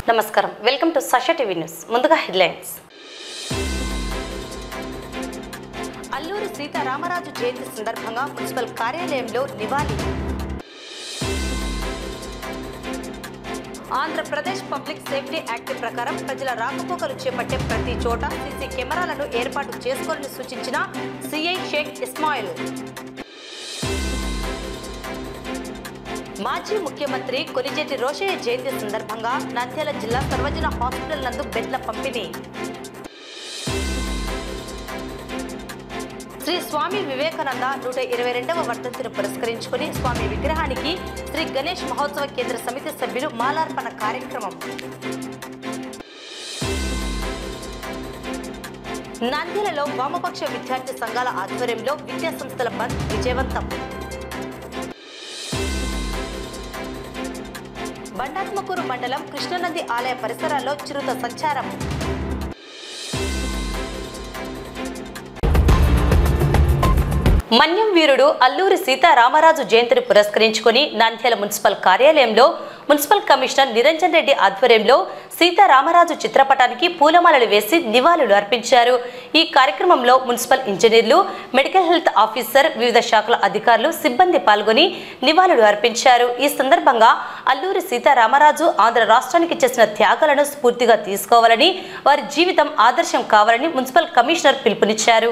నమస్కారం welcome to సష TV news ముందుగా హెడ్లైన్స్ అల్లూరి సీతారామరాజు జయంతి సందర్భంగా మున్సిపల్ కార్యాలయంలో నివాళి ఆంధ్రప్రదేశ్ పబ్లిక్ సేఫ్టీ యాక్ట్ ప్రకారం ప్రజల రాకపోకలు చేపట్టే ప్రతి చోట సీసీ కెమెరాలను ఏర్పాటు చేసుకోవాలని సూచించిన సిఐ షేక్ ఇస్మాయిల్ మాజీ ముఖ్యమంత్రి కొలిజేటి రోషయ్య జయంతి సందర్భంగా నంద్యాల జిల్లా సర్వజన హాస్పిటల్ నందు బెడ్ల పంపిణీ శ్రీ స్వామి వివేకానంద నూట ఇరవై రెండవ వర్ధంతిని పురస్కరించుకుని స్వామి విగ్రహానికి శ్రీ గణేష్ మహోత్సవ కేంద్ర సమితి సభ్యులు మాలార్పణ కార్యక్రమం నంద్యాలలో వామపక్ష విద్యార్థి సంఘాల ఆధ్వర్యంలో విద్యా సంస్థల బంద్ విజయవంతం బండాత్మకూరు మండలం కృష్ణనంది ఆలయ పరిసరాల్లో చిరుత సంచారం మన్యం వీరుడు అల్లూరి సీతారామరాజు జయంతిని పురస్కరించుకుని నంద్యాల మున్సిపల్ కార్యాలయంలో మున్సిపల్ కమిషనర్ నిరంజన్ రెడ్డి ఆధ్వర్యంలో సీతారామరాజు చిత్రపటానికి పూలమాలలు వేసి నివాళులు అర్పించారు ఈ కార్యక్రమంలో మున్సిపల్ ఇంజనీర్లు మెడికల్ హెల్త్ ఆఫీసర్ వివిధ శాఖల అధికారులు సిబ్బంది పాల్గొని నివాళులు అర్పించారు ఈ సందర్భంగా అల్లూరి సీతారామరాజు ఆంధ్ర రాష్ట్రానికి చేసిన త్యాగాలను స్ఫూర్తిగా తీసుకోవాలని వారి జీవితం ఆదర్శం కావాలని మున్సిపల్ కమిషనర్ పిలుపునిచ్చారు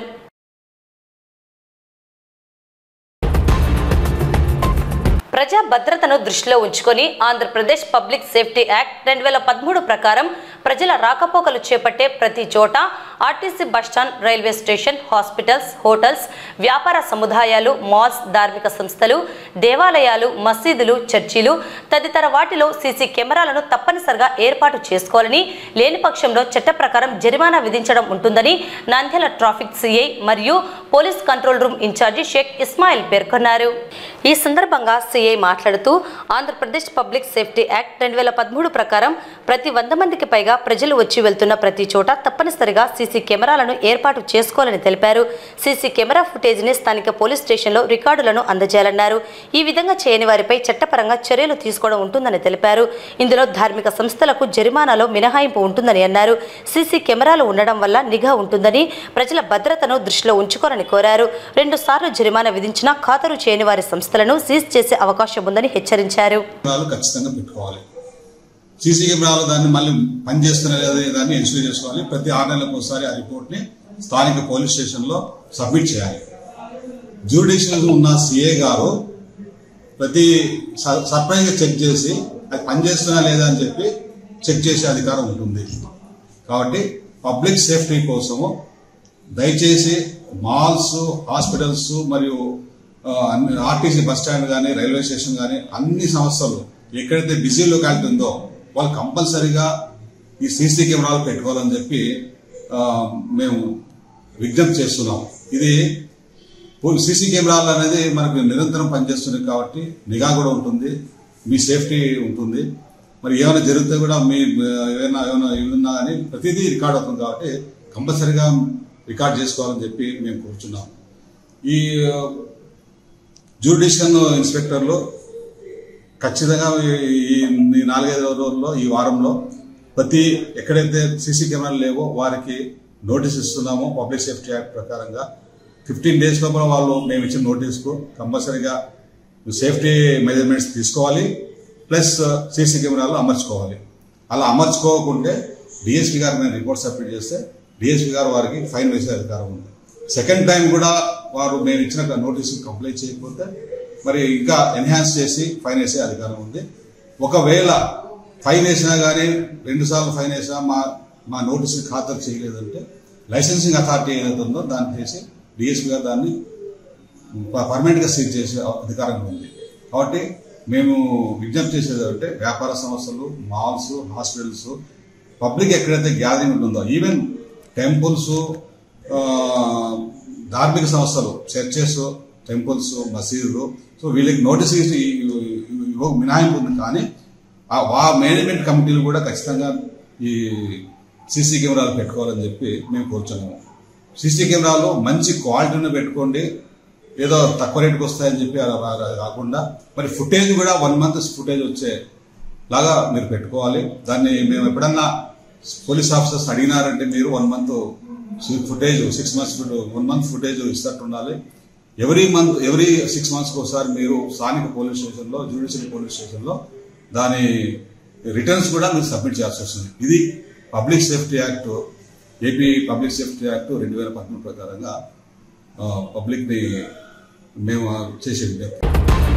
ప్రజా భద్రతను దృష్టిలో ఉంచుకొని ఆంధ్రప్రదేశ్ పబ్లిక్ సేఫ్టీ యాక్ట్ రెండు వేల పదమూడు ప్రకారం ప్రజల రాకపోకలు చేపట్టే ప్రతి చోట RTC bus stand railway station hospitals hotels వ్యాపార సముదాయాలు మాల్స్ ధార్మిక సంస్థలు దేవాలయాలు మసీదులు చర్చిలు తదితర వాటిలో సీసీ కెమెరాలను తప్పనిసరిగా ఏర్పాటు చేసుకోవాలని లేని పక్షంలో చట్ట ప్రకారం జరిమానా విధించడం ఉంటుందని నంద్యాల ట్రాఫిక్ సిఐ మరియు police control room in charge Sheikh Ismail పేర్కొన్నారు ఈ సందర్భంగా సిఐ మాట్లాడుతూ ఆంధ్రప్రదేశ్ పబ్లిక్ సేఫ్టీ యాక్ట్ రెండు వేల పదమూడు ప్రకారం ప్రతి వంద మందికి పైగా ప్రజలు వచ్చి వెళ్తున్న ప్రతి చోట తప్పనిసరిగా సీసీ కెమెరాలను ఏర్పాటు చేసుకోవాలని తెలిపారు సీసీ కెమెరా ఫుటేజ్ని స్థానిక పోలీస్ స్టేషన్లో రికార్డులను అందజేయాలన్నారు ఈ విధంగా చేయని వారిపై చట్టపరంగా చర్యలు తీసుకోవడం ఉంటుందని తెలిపారు ఇందులో ధార్మిక సంస్థలకు జరిమానాలో మినహాయింపు ఉంటుందని అన్నారు సీసీ కెమెరాలు ఉండడం వల్ల నిఘా ఉంటుందని ప్రజల భద్రతను దృష్టిలో ఉంచుకోవాలని కోరారు రెండు సార్లు జరిమానా విధించినా ఖాతరు చేయని వారి సంస్థలను సీజ్ చేసే అవకాశం ఉందని హెచ్చరించారు కెమెరాలు ఖచ్చితంగా పెట్టుకోవాలి సీసీ కెమెరాలు దాన్ని మళ్ళీ పనిచేస్తున్నా లేదా దాన్ని ఎన్షూర్ చేసుకోవాలి ప్రతి ఆరు నెలలకు ఒకసారి ఆ రిపోర్ట్ని స్థానిక పోలీస్ స్టేషన్లో సబ్మిట్ చేయాలి జ్యూడిషియల్ ఉన్న సిఏ గారు ప్రతి సర్ప్రైజ్ చెక్ చేసి అది పనిచేస్తున్నా లేదా అని చెప్పి చెక్ చేసే అధికారం ఉంటుంది కాబట్టి పబ్లిక్ సేఫ్టీ కోసము దయచేసి మాల్స్ హాస్పిటల్స్ మరియు ఆ, అన్ని ఆర్టీసీ బస్ స్టాండ్ కానీ రైల్వే స్టేషన్ కానీ అన్ని సంస్థలు ఎక్కడైతే బిజీ లొకాలిటీ ఉందో వాళ్ళు కంపల్సరీగా ఈ సీసీ కెమెరాలు పెట్టుకోవాలని చెప్పి ఆ, మేము విజ్ఞప్తి చేస్తున్నాం ఇది సీసీ కెమెరాలు అనేది మనకు నిరంతరం పనిచేస్తున్నాయి కాబట్టి నిఘా కూడా ఉంటుంది మీ సేఫ్టీ ఉంటుంది మరి ఏమైనా జరిగితే కూడా మీ ఆ, ఏమైనా ఏమైనా ఏమన్నా కానీ ప్రతిదీ రికార్డ్ అవుతుంది కాబట్టి కంపల్సరీగా రికార్డ్ చేసుకోవాలని చెప్పి మేము కూర్చున్నాం ఈ జ్యూడిషియల్ ఇన్స్పెక్టర్లు ఖచ్చితంగా ఈ- ఈ ఈ నాలుగైదు రోజుల్లో ఈ వారంలో ప్రతి ఎక్కడైతే సీసీ కెమెరాలు లేవో వారికి నోటీస్ ఇస్తున్నామో పబ్లిక్ సేఫ్టీ యాక్ట్ ప్రకారంగా ఫిఫ్టీన్ డేస్ లోపల వాళ్ళు మేము ఇచ్చిన నోటీస్కు కంపల్సరీగా సేఫ్టీ మెజర్మెంట్స్ తీసుకోవాలి ప్లస్ సీసీ కెమెరాలు అమర్చుకోవాలి అలా అమర్చుకోకుంటే డిఎస్పీ గారు మేము రిపోర్ట్ సబ్మిట్ చేస్తే డిఎస్పీ గారు వారికి ఫైన్ వేసే అధికారం ఉంది సెకండ్ టైం కూడా వారు మేము ఇచ్చిన నోటీస్ కంప్లైంట్ చేయకపోతే మరి ఇంకా ఎన్హాన్స్ చేసి ఫైన్ వేసే అధికారం ఉంది ఒకవేళ ఫైన్ వేసినా కానీ రెండు సార్లు ఫైన్ వేసినా మా మా నోటీస్ ఖాతరు చేయలేదంటే లైసెన్సింగ్ అథారిటీ ఏదైతే ఉందో దాన్ని చేసి డిఎస్పీ గారు దాన్ని పర్మనెంట్ గా సీజ్ చేసే అధికారం ఉంది కాబట్టి మేము విజ్ఞప్తి చేసేది అంటే వ్యాపార సంస్థలు మాల్స్ హాస్పిటల్స్ పబ్లిక్ ఎక్కడైతే గ్యాదరింగ్ ఉంటుందో ఈవెన్ టెంపుల్స్ ధార్మిక సంస్థలు చర్చెస్ టెంపుల్స్ మసీదులు సో వీళ్ళకి నోటీస్ ఇచ్చి ఇవ్వ మినహాయింపు ఉంది కానీ ఆ వా మేనేజ్మెంట్ కమిటీలు కూడా ఖచ్చితంగా ఈ సీసీ కెమెరాలు పెట్టుకోవాలని చెప్పి మేము కోరుచున్నాము సీసీ కెమెరాలు మంచి క్వాలిటీని పెట్టుకోండి ఏదో తక్కువ రేటుకి వస్తాయని చెప్పి అలా అలా కాకుండా మరి ఫుటేజ్ కూడా వన్ మంత్ ఫుటేజ్ వచ్చే లాగా మీరు పెట్టుకోవాలి దాన్ని మేము ఎప్పుడన్నా పోలీస్ ఆఫీసర్స్ అడిగినారంటే మీరు one month footage six months one month footage ఇస్తట్టు ఉండాలి ఎవ్రీ మంత్ ఎవ్రీ సిక్స్ మంత్స్కి ఒకసారి మీరు స్థానిక పోలీస్ స్టేషన్లో జ్యుడిషియల్ పోలీస్ స్టేషన్లో దాని రిటర్న్స్ కూడా మీరు సబ్మిట్ చేయాల్సి వస్తుంది ఇది public safety act AP public safety act రెండు వేల పదమూడు ప్రకారంగా పబ్లిక్ని మేము చేసే విజ్ఞప్తి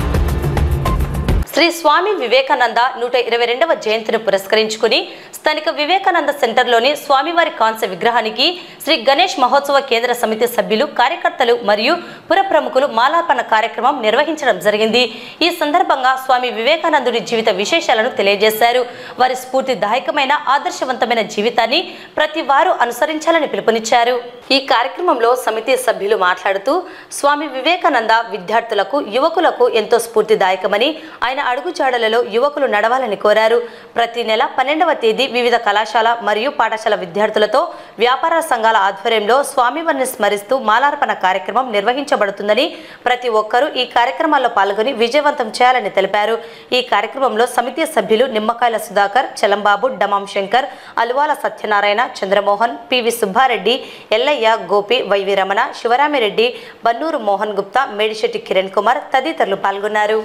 శ్రీ స్వామి వివేకానంద నూట ఇరవై రెండవ జయంతిని పురస్కరించుకుని స్థానిక వివేకానంద సెంటర్లోని స్వామివారి కాంస్య విగ్రహానికి శ్రీ గణేష్ మహోత్సవ కేంద్ర సమితి సభ్యులు కార్యకర్తలు మరియు పుర ప్రముఖులు మాలార్పణ కార్యక్రమం నిర్వహించడం జరిగింది ఈ సందర్భంగా స్వామి వివేకానందుడి జీవిత విశేషాలను తెలియజేశారు వారి స్ఫూర్తిదాయకమైన ఆదర్శవంతమైన జీవితాన్ని ప్రతి వారు అనుసరించాలని పిలుపునిచ్చారు ఈ కార్యక్రమంలో సమితి సభ్యులు మాట్లాడుతూ స్వామి వివేకానంద విద్యార్థులకు యువకులకు ఎంతో స్ఫూర్తిదాయకమని ఆయన అడుగుజాడలలో యువకులు నడవాలని కోరారు ప్రతి నెల పన్నెండవ తేదీ వివిధ కళాశాల మరియు పాఠశాల విద్యార్థులతో వ్యాపార సంఘాల ఆధ్వర్యంలో స్వామివారిని స్మరిస్తూ మాలార్పణ కార్యక్రమం నిర్వహించబడుతుందని ప్రతి ఒక్కరూ ఈ కార్యక్రమాల్లో పాల్గొని విజయవంతం చేయాలని తెలిపారు ఈ కార్యక్రమంలో సమితి సభ్యులు నిమ్మకాయల సుధాకర్ చలంబాబు డమాం శంకర్ అలువాల సత్యనారాయణ చంద్రమోహన్ పివి సుబ్బారెడ్డి ఎల్లయ్య గోపి వైవి రమణ శివరామిరెడ్డి బన్నూరు మోహన్ గుప్తా మేడిశెట్టి కిరణ్ కుమార్ తదితరులు పాల్గొన్నారు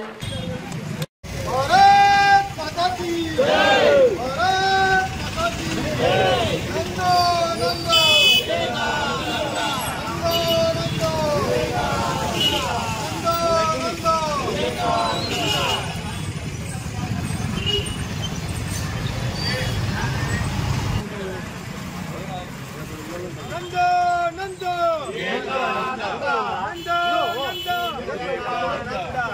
भारत माता की जय भारत माता की जय नंदो नंदो नंदो नंदो नंदो नंदो नंदो नंदो नंदो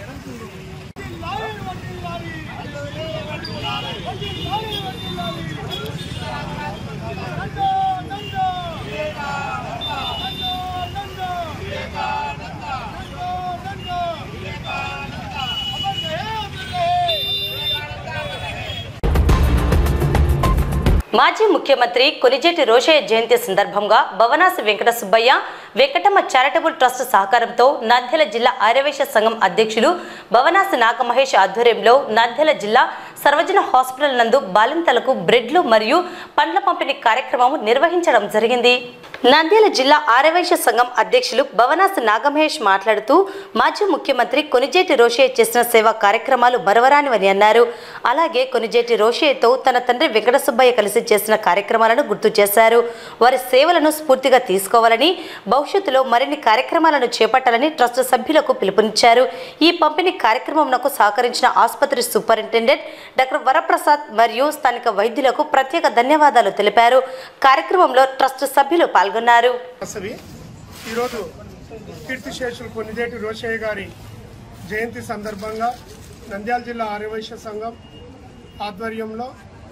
మాజీ ముఖ్యమంత్రి కొనిజేటి రోషయ్య జయంతి సందర్భంగా భవనాసి వెంకట సుబ్బయ్య వెంకటమ్మ చారిటబుల్ ట్రస్ట్ సహకారంతో నంద్యాల జిల్లా ఆర్యవైశ్య సంఘం అధ్యక్షులు భవనాసి నాగమహేష్ ఆధ్వర్యంలో నంద్యాల జిల్లా సర్వజన హాస్పిటల్ నందు బాలింతలకు బ్రెడ్లు మరియు పండ్ల పంపిణీ కార్యక్రమం నిర్వహించడం జరిగింది నంద్యాల జిల్లా ఆర్యవైశ్య సంఘం అధ్యక్షులు భవనాసి నాగమహేష్ మాట్లాడుతూ మాజీ ముఖ్యమంత్రి కొనిజేటి రోషయ్య చేసిన సేవా కార్యక్రమాలు మరవరానివని అన్నారు అలాగే కొనిజేటి రోషయ్యతో తన తండ్రి వెంకట సుబ్బయ్య కలిసి చేసిన కార్యక్రమాలను గుర్తు చేశారు వారి సేవలను స్ఫూర్తిగా తీసుకోవాలని భవిష్యత్తులో మరిన్ని కార్యక్రమాలను చేపట్టాలని ట్రస్ట్ సభ్యులకు పిలుపునిచ్చారు ఈ పంపిణీ కార్యక్రమంకు సహకరించిన ఆసుపత్రి సూపరింటెండెంట్ డాక్టర్ వరప్రసాద్ మరియు స్థానిక వైద్యులకు ప్రత్యేక ధన్యవాదాలు తెలిపారు కార్యక్రమంలో ట్రస్ట్ సభ్యులు పాల్గొన్నారు వాసవి ఈరోజు కీర్తిశేషులు కొన్నిదేటి రోషయ్య గారి జయంతి సందర్భంగా నంద్యాల జిల్లా ఆర్యవైశ్య సంఘం ఆధ్వర్యంలో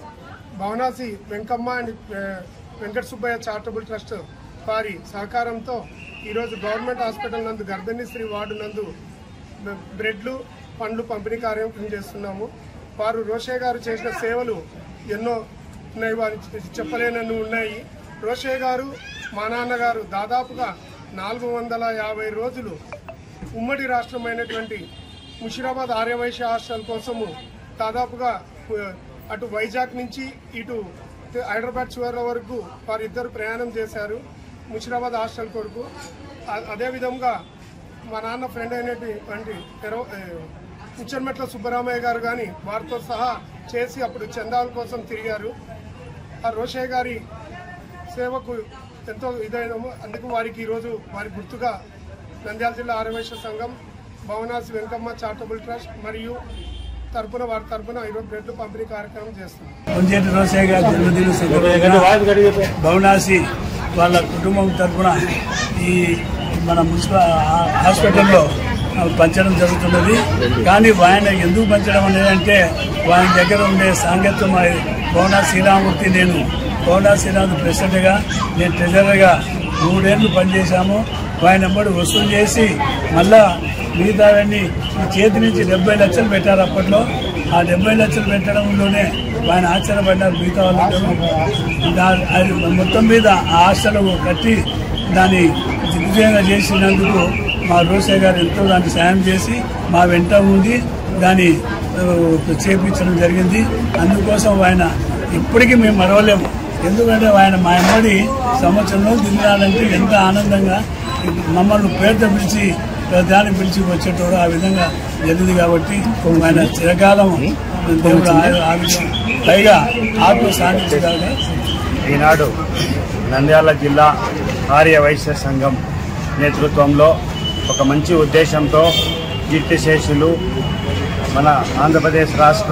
భవనాసి వెంకమ్మ అండ్ ఆ, వెంకట సుబ్బయ్య చారిటబుల్ ట్రస్ట్ వారి సహకారంతో ఈరోజు గవర్నమెంట్ హాస్పిటల్ నందు గర్భిణీ స్త్రీ వార్డు నందు బ- బ్రెడ్లు పండ్లు పంపిణీ కార్యక్రమం చేస్తున్నాము వారు రోషయ్య గారు చేసిన సేవలు ఎన్నో ఉన్నాయి వారి చెప్పలేనన్ని ఉన్నాయి రోషయ్య గారు మా నాన్నగారు దాదాపుగా నాలుగు వందల యాభై రోజులు ఉమ్మడి రాష్ట్రమైనటువంటి ముషిరాబాద్ ఆర్యవైశ్య హాస్టల్ కోసము దాదాపుగా ఆ, అటు వైజాగ్ నుంచి ఇటు హైదరాబాద్ చివరి వరకు వారిద్దరు ప్రయాణం చేశారు ముషిరాబాద్ హాస్టల్ కొరకు అ- అదేవిధంగా మా నాన్న ఫ్రెండ్ అయినటువంటి తెరవ- ఏ, ముచ్చన్మెట్ల సుబ్బరామయ్య గారు కానీ వారితో సహా చేసి అప్పుడు చందాల కోసం తిరిగారు ఆ రోషయ్య గారి సేవకు ఎంతో ఇదైనము అందుకు వారికి ఈరోజు వారి గుర్తుగా నంద్యాల జిల్లా ఆర్యవైశ్య సంఘం భవనాసి వెంకమ్మ చారిటబుల్ ట్రస్ట్ మరియు తరపున వారి తరపున ఈరోజు బ్రెడ్ పంపిణీ కార్యక్రమం చేస్తున్నాం కొంచేటి రోసయ్య గారి జన్మదిన సందర్భంగా భవనాసి వాళ్ళ కుటుంబం తరఫున ఈ మన మున్సిపల్ హా- హాస్పిటల్లో ఆ, పంచడం జరుగుతున్నది కానీ ఆయన ఎందుకు పంచడం అనేది అంటే ఆయన దగ్గర ఉండే సాంగత్యం భవనా శ్రీరామూర్తి నేను భవనా శ్రీరామూర్తి ప్రెసిడెంట్గా నేను ట్రెజరర్గా మూడేళ్లు పనిచేశాము ఆయన నెంబర్ వసూలు చేసి మళ్ళా మిగతావన్నీ ఈ చేతి నుంచి డెబ్బై లక్షలు పెట్టారు అప్పట్లో ఆ డెబ్బై లక్షలు పెట్టడంలోనే ఆయన ఆశ్చర్యపడ్డారు మిగతా వాళ్ళందరూ దా- అది మొత్తం మీద ఆ హాస్టల్ కట్టి దాన్ని దిగ్విజయంగా చేసినందుకు మా రోసే గారు ఎంతో దానికి సాయం చేసి మా వెంట ఉండి దాన్ని ఆ, చేపించడం జరిగింది అందుకోసం ఆయన ఇప్పటికీ మేము మరవలేము ఎందుకంటే ఆయన మా అమ్మడి సంవత్సరంలో తిరగాలంటే ఎంత ఆనందంగా మమ్మల్ని పేరుతో పిలిచి దాన్ని పిలిచి వచ్చేటోడు ఆ విధంగా జరిగింది కాబట్టి ఆయన చిరకాలం దేవుడు ఆ- ఆ విధంగా పైగా ఆత్మ సాధించగలగా ఈనాడు నంద్యాల జిల్లా ఆర్య వైశ్య సంఘం నేతృత్వంలో ఒక మంచి ఉద్దేశంతో కీర్తిశేషులు మన ఆంధ్రప్రదేశ్ రాష్ట్ర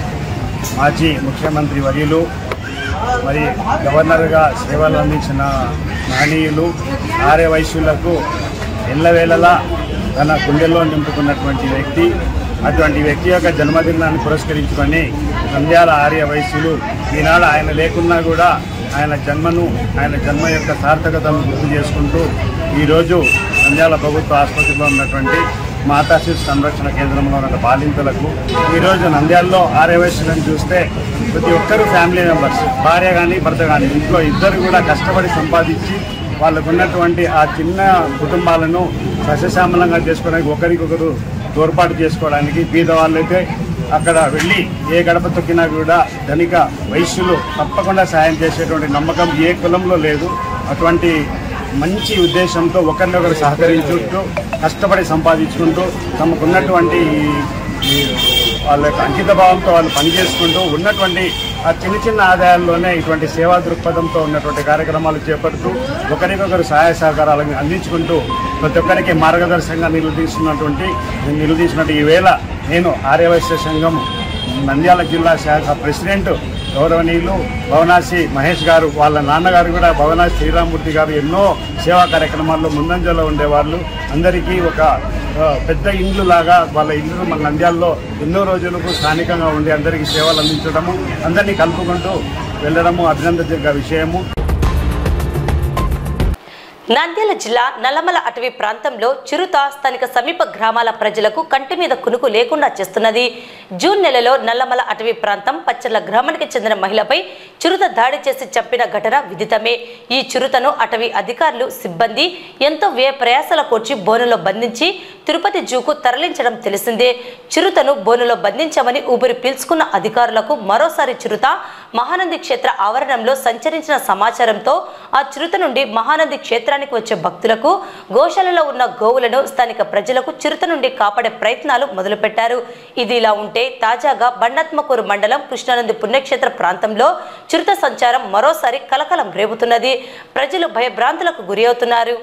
మాజీ ముఖ్యమంత్రి వర్యులు మరి గవర్నర్గా సేవలు అందించిన మహనీయులు ఆర్య వైశ్యులకు ఎల్లవేళలా తన గుండెల్లో నింపుకున్నటువంటి వ్యక్తి అటువంటి వ్యక్తి యొక్క జన్మదినాన్ని పురస్కరించుకొని నంద్యాల ఆర్య వైశ్యులు ఈనాడు ఆయన లేకున్నా కూడా ఆయన జన్మను ఆయన జన్మ యొక్క సార్థకతను గుర్తు చేసుకుంటూ ఈరోజు నంద్యాల ప్రభుత్వ ఆసుపత్రిలో ఉన్నటువంటి మాతా శిశు సంరక్షణ కేంద్రంలో ఉన్న బాలింతలకు ఈరోజు నంద్యాలలో ఆర్య వయస్సులను చూస్తే ప్రతి ఒక్కరు ఫ్యామిలీ మెంబర్స్ భార్య కానీ భర్త కానీ ఇంట్లో ఇద్దరు కూడా కష్టపడి సంపాదించి వాళ్ళకు ఉన్నటువంటి ఆ చిన్న కుటుంబాలను సస్యశ్యామలంగా చేసుకోవడానికి ఒకరికొకరు తోడ్పాటు చేసుకోవడానికి బీద వాళ్ళైతే అక్కడ వెళ్ళి ఏ గడప తొక్కినా కూడా ధనిక వైశ్యులు తప్పకుండా సాయం చేసేటువంటి నమ్మకం ఏ కులంలో లేదు అటువంటి మంచి ఉద్దేశంతో ఒకరినొకరు సహకరించుకుంటూ కష్టపడి సంపాదించుకుంటూ తమకున్నటువంటి ఈ- ఈ వాళ్ళ యొక్క అంకిత భావంతో వాళ్ళు పనిచేసుకుంటూ ఉన్నటువంటి ఆ చిన్న చిన్న ఆదాయాల్లోనే ఇటువంటి సేవా దృక్పథంతో ఉన్నటువంటి కార్యక్రమాలు చేపడుతూ ఒకరికొకరు సహాయ సహకారాలను అందించుకుంటూ ప్రతి ఒక్కరికి మార్గదర్శకంగా నిలదీస్తున్నటువంటి నిలదీసినట్టు ఈవేళ నేను ఆర్యవైశ్య సంఘం నంద్యాల జిల్లా శాఖ ప్రెసిడెంట్ గౌరవనీయులు భవనాసి మహేష్ గారు వాళ్ళ నాన్నగారు కూడా భవనాసి శ్రీరామూర్తి గారు ఎన్నో సేవా కార్యక్రమాల్లో ముందంజలో ఉండేవాళ్ళు అందరికీ ఒక ఆ, పెద్ద ఇండ్లు లాగా వాళ్ళ ఇల్లు మన నంద్యాలలో ఎన్నో రోజులకు స్థానికంగా ఉండి అందరికీ సేవలు అందించడము అందరినీ కలుపుకుంటూ వెళ్ళడము అభినందన విషయము నంద్యాల జిల్లా నల్లమల అటవీ ప్రాంతంలో చిరుత స్థానిక సమీప గ్రామాల ప్రజలకు కంటి మీద కునుకు లేకుండా చేస్తున్నది జూన్ నెలలో నల్లమల అటవీ ప్రాంతం పచ్చర్ల గ్రామానికి చెందిన మహిళపై చిరుత దాడి చేసి చంపిన ఘటన విదితమే ఈ చిరుతను అటవీ అధికారులు సిబ్బంది ఎంతో వ్యయ ప్రయాసాల కోర్చి బోనులో బంధించి తిరుపతి జూకు తరలించడం తెలిసిందే చిరుతను బోనులో బంధించామని ఊపిరి పీల్చుకున్న అధికారులకు మరోసారి చిరుత మహానంది క్షేత్ర ఆవరణంలో సంచరించిన సమాచారంతో ఆ చిరుత నుండి మహానంది క్షేత్రానికి వచ్చే భక్తులకు గోశాలలో ఉన్న గోవులను స్థానిక ప్రజలకు చిరుత నుండి కాపాడే ప్రయత్నాలు మొదలుపెట్టారు ఇది ఇలా ఉంటే తాజాగా బండాత్మకూరు మండలం కృష్ణానంది పుణ్యక్షేత్ర ప్రాంతంలో చిరుత సంచారం మరోసారి కలకలం రేపుతున్నది ప్రజలు భయభ్రాంతులకు గురి అవుతున్నారు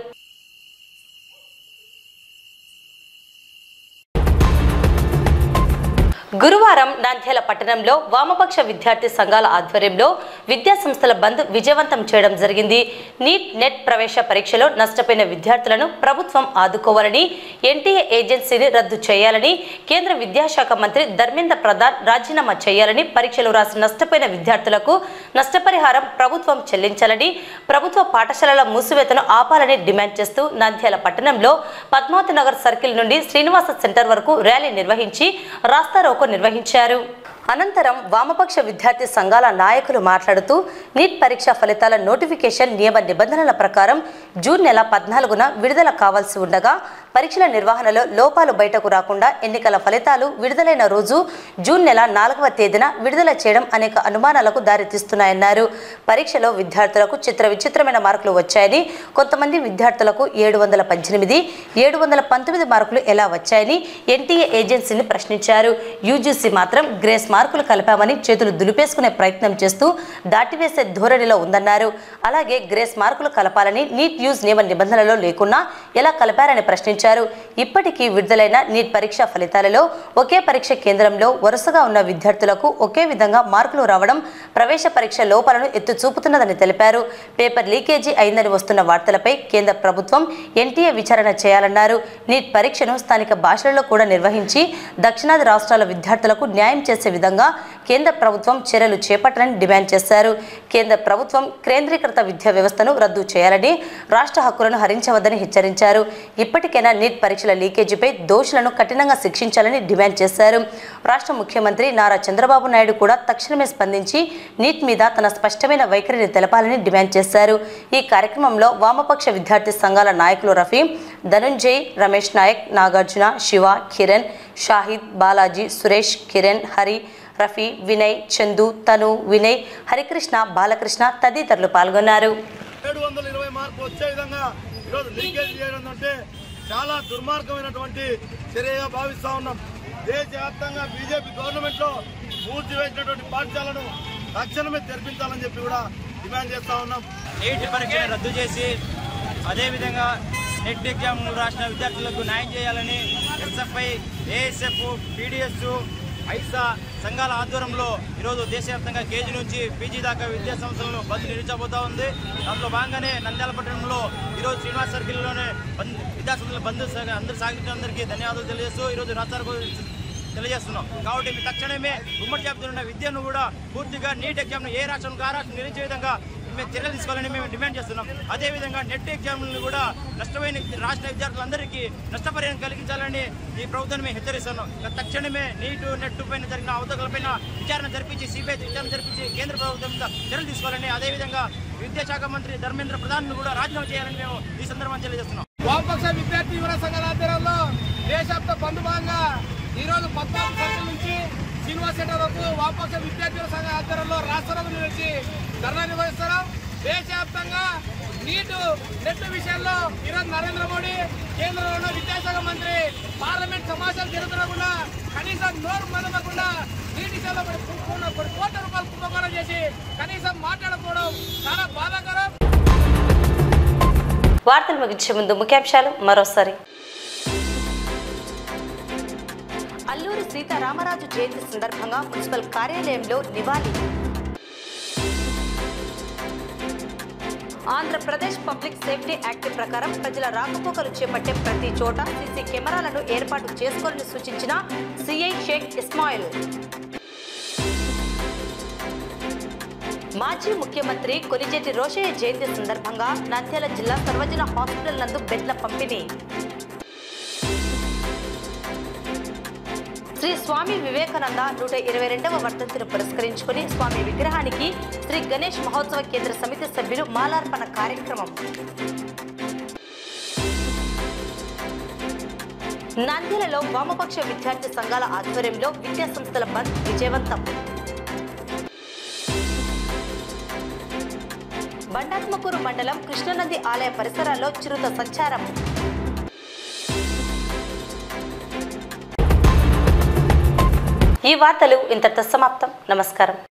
గురువారం నంద్యాల పట్టణంలో వామపక్ష విద్యార్థి సంఘాల ఆధ్వర్యంలో విద్యా సంస్థల బంద్ విజయవంతం చేయడం జరిగింది నీట్ నెట్ ప్రవేశ పరీక్షలో నష్టపోయిన విద్యార్థులను ప్రభుత్వం ఆదుకోవాలని ఎన్టీఏ ఏజెన్సీని రద్దు చేయాలని కేంద్ర విద్యాశాఖ మంత్రి ధర్మేంద్ర ప్రధాన్ రాజీనామా చేయాలని పరీక్షలు రాసి నష్టపోయిన విద్యార్థులకు నష్టపరిహారం ప్రభుత్వం చెల్లించాలని ప్రభుత్వ పాఠశాలల మూసివేతను ఆపాలని డిమాండ్ చేస్తూ నంద్యాల పట్టణంలో పద్మావతి నగర్ సర్కిల్ నుండి శ్రీనివాస సెంటర్ వరకు ర్యాలీ నిర్వహించి రాస్తారోకో నిర్వహించారు అనంతరం వామపక్ష విద్యార్థి సంఘాల నాయకులు మాట్లాడుతూ నీట్ పరీక్ష ఫలితాల నోటిఫికేషన్ నియమ నిబంధనల ప్రకారం జూన్ నెల పద్నాలుగున విడుదల కావాల్సి ఉండగా పరీక్షల నిర్వహణలో లోపాలు బయటకు రాకుండా ఎన్నికల ఫలితాలు విడుదలైన రోజు జూన్ నెల నాలుగవ తేదీన విడుదల చేయడం అనేక అనుమానాలకు దారితీస్తున్నాయన్నారు పరీక్షలో విద్యార్థులకు చిత్ర విచిత్రమైన మార్కులు వచ్చాయని కొంతమంది విద్యార్థులకు ఏడు వందల పద్దెనిమిది ఏడు వందల పంతొమ్మిది మార్కులు ఎలా వచ్చాయని ఎన్టీఏ ఏజెన్సీని ప్రశ్నించారు యూజీసీ మాత్రం గ్రేస్ మార్కులు కలిపామని చేతులు దులిపేసుకునే ప్రయత్నం చేస్తూ దాటివేసే ధోరణిలో ఉందన్నారు అలాగే గ్రేస్ మార్కులు కలపాలని నీట్ యూజ్ నియమ నిబంధనలో లేకున్నా ఎలా కలిపారని ప్రశ్నించారు ఇప్పటికీ విడుదలైన నీట్ పరీక్ష ఫలితాలలో ఒకే పరీక్ష కేంద్రంలో వరుసగా ఉన్న విద్యార్థులకు ఒకే విధంగా మార్కులు రావడం ప్రవేశ పరీక్ష లోపాలను ఎత్తు చూపుతున్నదని తెలిపారు పేపర్ లీకేజీ అయిందని వస్తున్న వార్తలపై కేంద్ర ప్రభుత్వం ఎన్టీఏ విచారణ చేయాలన్నారు నీట్ పరీక్షను స్థానిక భాషలలో కూడా నిర్వహించి దక్షిణాది రాష్ట్రాల విద్యార్థులకు న్యాయం చేసే విధంగా కేంద్ర ప్రభుత్వం చర్యలు చేపట్టాలని డిమాండ్ చేశారు కేంద్ర ప్రభుత్వం కేంద్రీకృత విద్యా వ్యవస్థను రద్దు చేయాలని రాష్ట్ర హక్కులను హరించవద్దని హెచ్చరించారు ఇప్పటికైనా నీట్ పరీక్షల లీకేజీపై దోషులను కఠినంగా శిక్షించాలని డిమాండ్ చేశారు రాష్ట్ర ముఖ్యమంత్రి నారా చంద్రబాబు నాయుడు కూడా తక్షణమే స్పందించి నీట్ మీద తన స్పష్టమైన వైఖరిని తెలపాలని డిమాండ్ చేశారు ఈ కార్యక్రమంలో వామపక్ష విద్యార్థి సంఘాల నాయకులు రఫీ ధనుంజయ్ రమేష్ నాయక్ నాగార్జున శివ కిరణ్ షాహిద్ బాలాజీ సురేష్ కిరణ్ హరి రఫీ వినయ్ చందు తను వినయ్ హరికృష్ణ బాలకృష్ణ తదితరులు పాల్గొన్నారు ఏడు వందల ఇరవై మార్కు వచ్చే విధంగా ఈరోజు లీకేజ్ చేయడం అంటే చాలా దుర్మార్గమైనటువంటి చర్యగా భావిస్తా ఉన్నాం దేశవ్యాప్తంగా బీజేపీ గవర్నమెంట్ లో మూర్చివేసినటువంటి పాఠశాలను తక్షణమే తెరిపించాలని చెప్పి కూడా డిమాండ్ చేస్తా ఉన్నాం నీటి పరీక్షను రద్దు చేసి అదేవిధంగా నెట్ ఎగ్జామ్లు రాసిన విద్యార్థులకు న్యాయం చేయాలని ఎస్ఎఫ్ఐ ఏఎస్ఎఫ్ పీడిఎస్ ఐసా సంఘాల ఆధ్వర్యంలో ఈరోజు దేశవ్యాప్తంగా కేజీ నుంచి పీజీ దాకా విద్యా సంస్థలను బంద్ నిర్వహించబోతా ఉంది దాంట్లో భాగంగానే నంద్యాల పట్టణంలో ఈరోజు శ్రీనివాస్ సర్కిల్లోనే బంద్ విద్యా సంస్థల బంద్ సాగ- అందరూ సాగించిన అందరికీ ధన్యవాదాలు తెలియజేస్తూ ఈరోజు రాష్ట్రాలకు తెలియజేస్తున్నాం కాబట్టి మీ తక్షణమే ఉమ్మడి జాబితాలో ఉన్న విద్యను కూడా పూర్తిగా నీట్ ఎగ్జామ్ను ఏ రాష్ట్రం ఆ రాష్ట్రం నిర్వహించే విధంగా మేము చర్యలు తీసుకోవాలని మేము డిమాండ్ చేస్తున్నాం అదేవిధంగా నెట్ ఎగ్జామ్లను కూడా నష్టమైన రాష్ట్ర విద్యార్థులందరికీ నష్టపరిహారం కలిగించాలని ఈ ప్రభుత్వాన్ని మేము హెచ్చరిస్తున్నాం ఇక తక్షణమే నీటు నెట్ పైన జరిగిన అవతకలపైన విచారణ జరిపించి సిబిఐ విచారణ జరిపించి కేంద్ర ప్రభుత్వం మీద చర్యలు తీసుకోవాలని అదేవిధంగా విద్యాశాఖ మంత్రి ధర్మేంద్ర ప్రధాన్ కూడా రాజీనామా చేయాలని మేము ఈ సందర్భంగా తెలియజేస్తున్నాం వామపక్ష విద్యార్థి యువన సంఘాల ఆధ్వర్యంలో దేశవ్యాప్త బంధు భాగంగా ఈ రోజు పద్నాలుగు సర్కిల్ నుంచి శ్రీనివాస్ సెంటర్ వరకు వామపక్ష విద్యార్థుల సంఘ ఆధ్వర్యంలో రాష్ట్రంలో నిర్వహించి ధర్నా నిర్వహిస్తున్నాం దేశవ్యాప్తంగా నీటు నెట్ విషయంలో ఈరోజు నరేంద్ర మోడీ కేంద్రంలో ఉన్న విద్యాశాఖ మంత్రి పార్లమెంట్ సమావేశాలు జరుగుతున్నా కనీసం నోరు మెదపకుండా నీటి విషయంలో కొన్ని కొన్ని- కొన్ని కోట్ల రూపాయలు కుంభకోణం చేసి కనీసం మాట్లాడకపోవడం చాలా బాధాకరం వార్తలు ముగించే ముందు ముఖ్యాంశాలు మరోసారి అల్లూరి సీతారామరాజు జయంతి సందర్భంగా మున్సిపల్ కార్యాలయంలో నివాళి ఆంధ్రప్రదేశ్ పబ్లిక్ సేఫ్టీ యాక్ట్ ప్రకారం ప్రజల రాకపోకలు చేపట్టే ప్రతి చోట సీసీ కెమెరాలను ఏర్పాటు చేసుకోవాలని సూచించిన సిఐ షేక్ ఇస్మాయిల్ మాజీ ముఖ్యమంత్రి కొలిజేటి రోషయ్య జయంతి సందర్భంగా నంద్యాల జిల్లా సర్వజన హాస్పిటల్ నందు బెడ్ల పంపిణీ శ్రీ స్వామి వివేకానంద నూట ఇరవై రెండవ వర్ధంతిని పురస్కరించుకుని స్వామి విగ్రహానికి శ్రీ గణేష్ మహోత్సవ కేంద్ర సమితి సభ్యులు మాలార్పణ కార్యక్రమం నంద్యాలలో వామపక్ష విద్యార్థి సంఘాల ఆధ్వర్యంలో విద్యా సంస్థల బంద్ విజయవంతం బండాత్మకూరు మండలం కృష్ణనంది ఆలయ పరిసరాల్లో చిరుత సంచారం ఈ వార్తలు ఇంతటితో సమాప్తం నమస్కారం